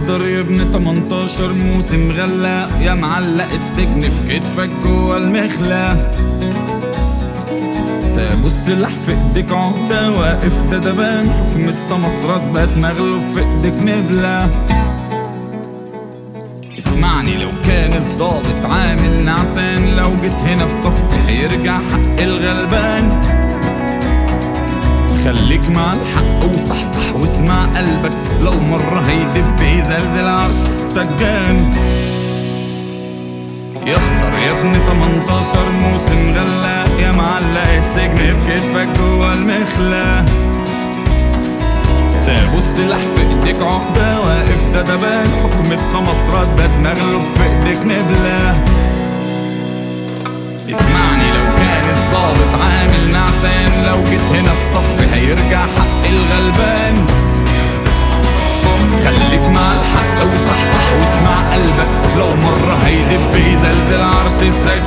يخضر يا ابن 18 موسم غلا يا معلق السجن في كتفك جوا المخلة سابوا السلاح في ايديك عقدة واقف دبان حكم السمسرات بقت مغلوب في ايديك نبلة اسمعني لو كان الظابط عامل نعسان لو جيت هنا في صفي هيرجع حق الغلبان خليك مع الحق وصحصح واسمع قلبك لو مرة هيدب يزلزل عرش السجان يخضر يا ابن 18 موسم غلا يا معلق السجن في كتفك جوا المخلة سابوا السلاح في ايديك عقدة واقف دبان حكم السمسرات بقت مغلوب في ايديك نبلة اسمعني لو كان الظابط عامل نعسان لو جيت هنا في صفي هيرجع حق الغلبان خليك مع الحق وصحصح واسمع قلبك لو مرة هيدب يزلزل عرش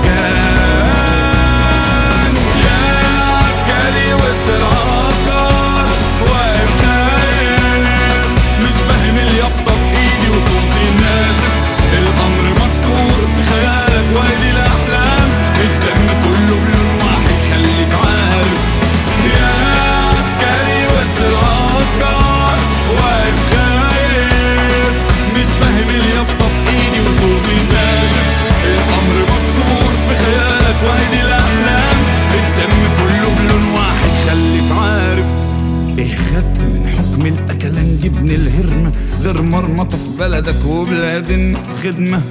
السجان يا عسكري وسط العسكر واقف خايف مش فاهم اليافطة في ايدي وصوتي ناشف الامر مكسور في خيالك وادي الاحلام الدم كله بلون واحد خليك عارف يا عسكري وسط العسكر واقف خايف مش فاهم اليافطة في ايدي وصوتي ناشف الامر مكسور في خيالك وادي الاحلام الدم كله بلون واحد خليك عارف ايه خدت من حكم الاكلان جبن الهرمة غير مرمطة في بلدك وبلاد الناس خدمة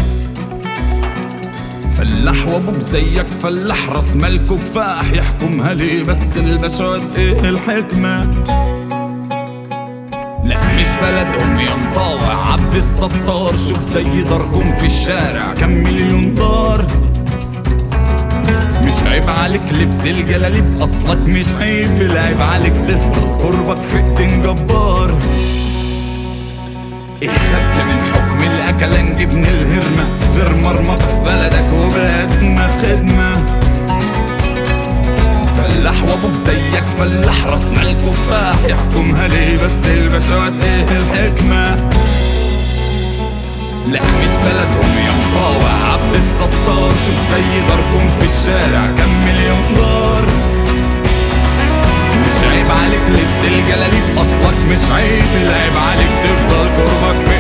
فلاح وابوك زيك فلاح راس مالكوا كفاح يحكمها ليه بس البشوات ايه الحكمة لا مش بلدهم يا مطاوع عبد الستار شوف زي ضربهم في الشارع كم مليون دار مش عيب عليك لبس الجلاليب اصلك مش عيب العيب عليك تفضل قربك في ايدين جبار ايه خدت من حكم الاكلان جبن الهرمة غير مرمطة في بلدك وبلاد الناس خدمة فلاح وابوك زيك فلاح راس مالك وكفاح يحكمها ليه بس البشوات ايه الحكمة لا مش بلدهم يا مطاوع عبد الستار شوف زي ضربهم في الشارع كم مليون دار مش عيب عليك لبس الجلاليب اصلك مش عيب العيب عليك تفضل قربك في